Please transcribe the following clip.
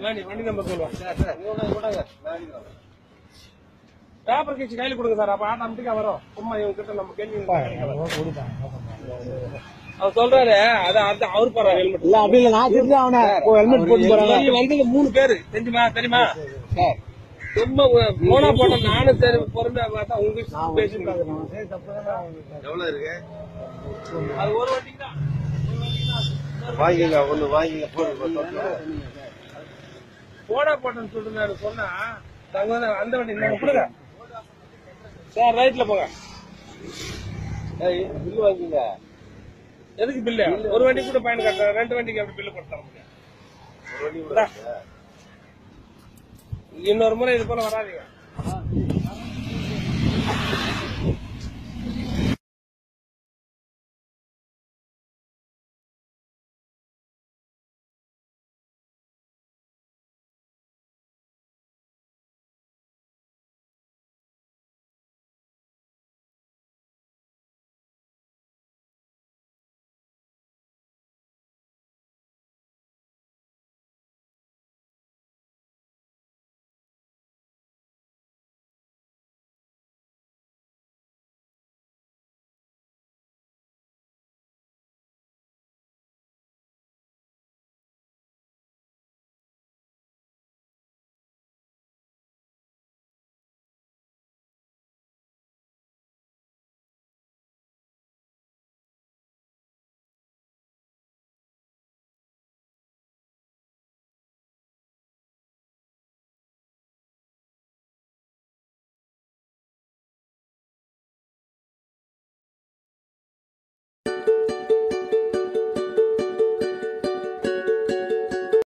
மேனி வண்டி நம்பர் சொல்லுவா பேப்பர் கீச்சு கையில கொடுங்க சார் அப்ப ஆட்டோமேட்டிக்கா வரும் சும்மா இவங்க கிட்ட நம்ம கேள்வி அவர் சொல்றாரு அது அது அவர் போற ஹெல்மெட் இல்ல அப்படி இல்ல நான் திட்டு அவனை ஹெல்மெட் போட்டு போறாங்க வந்தது மூணு பேரு தெரியுமா தெரியுமா சும்மா போனா போன நானும் சரி பொறுமையா பார்த்தா உங்க இஷ்டம் பேசிட்டாங்க எவ்வளவு இருக்கு அது ஒரு வண்டிக்கு தான் வாங்கிங்க ஒண்ணு வாங்கிங்க போடுங்க போடா போட்டேன்னு சொல்லிட்டு நான் சொன்னா நாங்க வந்து அந்த வண்டி நாங்க கொடுங்க சார் ரைட்ல போங்க பில்லு வாங்கிங்க எதுக்கு பில்லு ஒரு வண்டி கூட பயன் கட்டுறேன் ரெண்டு வண்டிக்கு எப்படி பில்லு போட்டு தர முடியும் ஒரு வண்டி கூட இன்னொரு முறை இது போல வராதீங்க